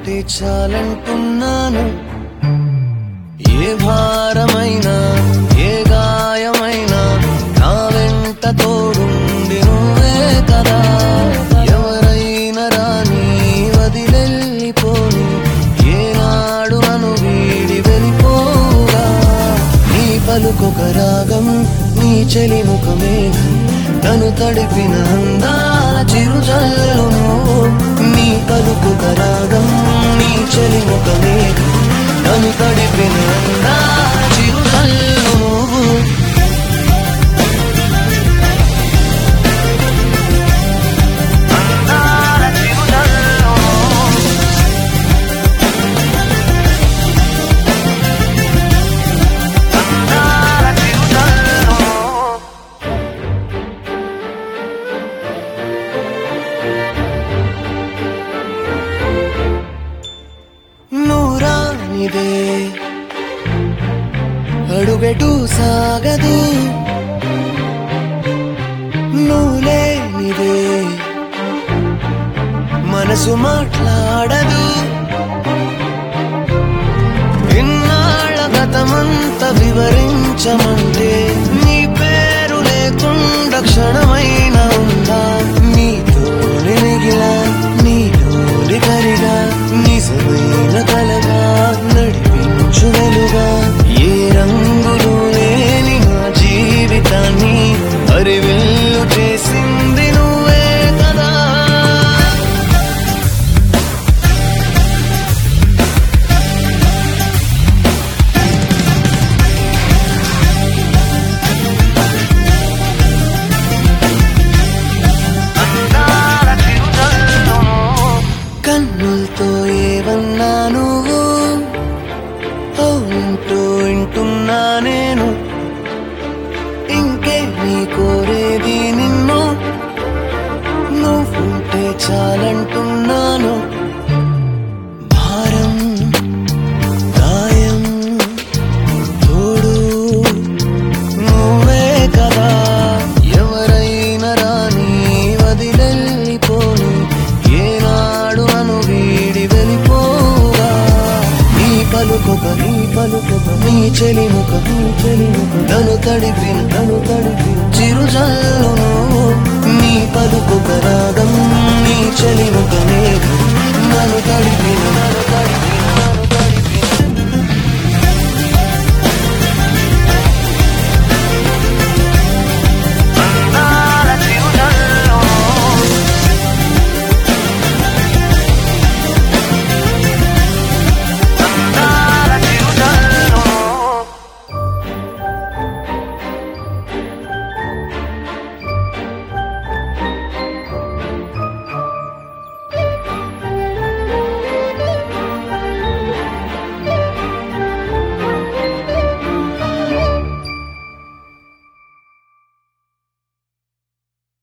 ఉంటే చాలంటున్నాను ఏ భారమైనా ఏ గాయమైనా నా వెంట తోడుండి నువ్వే కదా ఎవరైనా రాని వదిలెళ్ళిపోని ఏనాడు నన్ను వీడి వెళ్ళిపోగా నీ పలుకొక రాగం నీ చెలి ముఖమేఘం నన్ను తడిపిన అందాల చిరుజల్లు నువ్వు నీ పలుకొక రాగం నీ చెలి ముఖమేఘం నన్ను తడిపిన అందాల చిరుజల్లు నువ్వు అందాల చిరుజల్లు నువ్వు అందాల చిరుజల్లు నువ్వు నూరానిదే అడుగెటు సాగదు నువ్వులేనిదే మనసు మాట్లాడదు ఇన్నాళ్ళ గతమంత వివరించమంటే నీ పేరు లేకుండా క్షణమైన ఉందా నీతోని మిగిలా నీలోని కరిగా నిజమైన కలగా నడిపించు వెలుగా ఏ రంగులు లేని నా జీవితాన్ని అరివెల్లు చేసింది నువ్వే కదా కన్నులతో ఏవన్నా నువ్వు అవునంటూ వింటున్నా నేను ఇంకే నీ కోరేది నిన్ను నువ్వుంటే చాలంటున్నాను భారం గాయం తోడు నువ్వే కదా ఎవరైనా రాని వదిలెళ్ళిపోను ఏనాడు నన్ను వీడి వెళ్ళిపోగా నీ పలుకొక నీ పలుకొక నీ చెలిముక నీ చెలిముక నన్ను తడిపిన నన్ను తడిపిన చిరుజల్లు నువ్వు నీ పలుకొక రాగం నీ చెలిముక మేఘం నన్ను